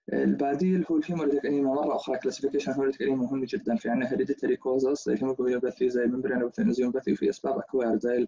البديل هو الهيموليتيك انيميا مره اخرى كلاسيفيكيشن هيموليتيك انيميا مهم جدا في عندنا هيريديتري كوزز زي الهيموجلوبينوباثي زي الممبرينوباثي وفي اسباب اكوار زي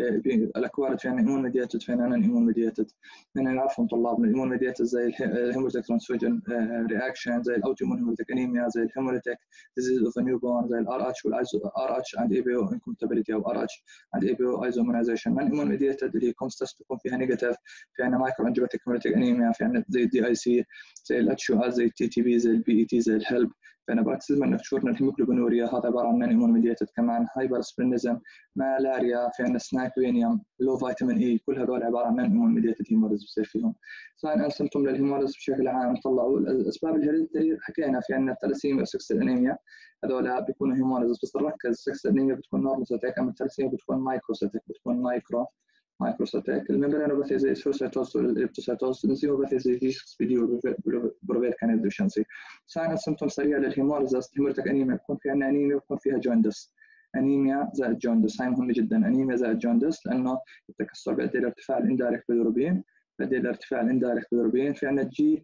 الاكوار في عندنا ايمون ميدياتد في عندنا ايمون ميدياتد بدنا نعرفهم طلابنا الايمون ميدياتد زي الهيموليتيك ترانسفيوجن رياكشن زي الاوتو ايمون هيموليتيك انيميا زي الهيموليتيك ديزيز اوف نيو بورن زي الار اتش والار اتش اند اي بي او انكومبتابيلتي او ار اتش اند اي بي او ايزومونايزيشن من ايمون ميدياتد اللي كونستس بيكون فيها نيجاتيف في عندنا مايكرو انجيوباتيك هيموليتيك انيميا في عندنا زي الدي اي سي زي الاتش يو زي التي تي بي زي البي اي تي زي الهلب فانا باكسيزما نكتشورنا الهيموجلوبينوريا هذا عباره عن نون ايمون ميديتد كمان هايبر سبرينيزم مالاريا في عندنا سناكوينيوم لو فيتامين اي كل هذول عباره عن نون ايمون ميديتد هيموريز بصير فيهم ساين ان سمتم للهيموريز بشكل عام طلعوا الاسباب الهيريديتري حكينا في عندنا الثلاسيميا وسكس انيميا هذول بيكونوا هيموريز بس نركز سكس انيميا بتكون نورموسيتيك اما الثلاسيميا بتكون مايكروسيتيك بتكون مايكرو مايكروسيتيك الممبرينوباثي زي السوسيتوز والإبتوسيتوز الانزيموباثي زي في سبيديو بروفيت كان ديفشنسي ساين سيمتوم سريع للهيموريزس هيموريتك انيميا بيكون في عندنا انيميا بيكون فيها جوندس انيميا زائد جوندس هاي مهمه جدا انيميا زائد جوندس لانه التكسر بيؤدي الى ارتفاع الاندايركت بالروبين بيؤدي الى ارتفاع الاندايركت بالروبين في عندنا جي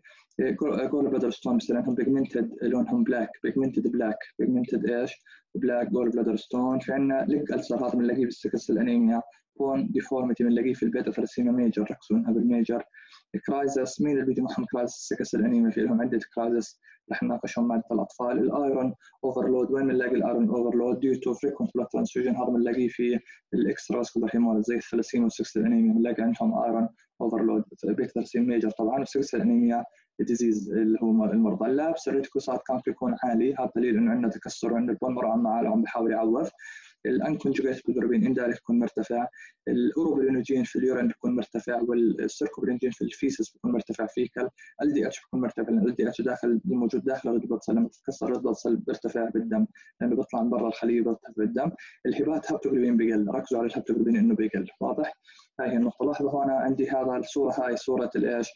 جول بلادر ستون بصير عندهم بيجمنتد لونهم بلاك بيجمنتد بلاك بيجمنتد ايش؟ بلاك جول بلادر ستون في عندنا ليج السر هذا بنلاقيه بالسكس الانيميا بون ديفورميتي بنلاقيه في البيتا ثلاسيميا ميجر ركزوا انها بالميجر كرايزس مين اللي بيجي معهم كرايزس سكس الانيميا في لهم عده كرايزس رح نناقشهم مع الاطفال الايرون اوفرلود وين بنلاقي الايرون اوفرلود ديو تو فريكونت بلاد ترانسفيوجن هذا بنلاقيه في الاكسترا فاسكولار هيموريز زي الثلاسيميا والسكس الانيميا بنلاقي عندهم ايرون اوفرلود بيتا ثلاسيميا ميجر طبعا والسكس الانيميا الديزيز اللي هو المرضى اللابس الريتكوسات كان بيكون عالي هذا دليل انه عندنا تكسر وعند البون عم عم بحاول يعوض الانكونجوجيت بالروبين اندايركت بيكون مرتفع الاوروبرينوجين في اليورين بيكون مرتفع والسيركوبرينجين في الفيسس بيكون مرتفع فيكال ال دي اتش بيكون مرتفع لان ال دي اتش داخل موجود داخل الريد بلد سيل لما تتكسر الريد بلد سيل بيرتفع بالدم لانه بيطلع من برا الخليه بيرتفع بالدم الهبات هابتوجلوبين بقل ركزوا على الهابتوجلوبين انه بقل واضح هاي هي النقطة لاحظوا هون عندي هذا الصورة هاي صورة الايش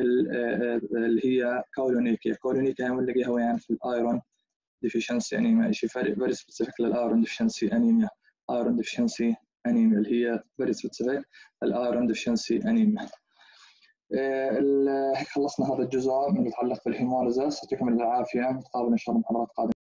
اللي هي كولونيكيا كولونيكيا بنلاقيها وين في الايرون deficiency anemia شيء very specific للايرون deficiency anemia iron deficiency anemia اللي هي very specific الايرون deficiency anemia هيك خلصنا هذا الجزء من يتعلق بالهيموليزس يعطيكم العافيه نتقابل ان شاء الله محاضرات قادمه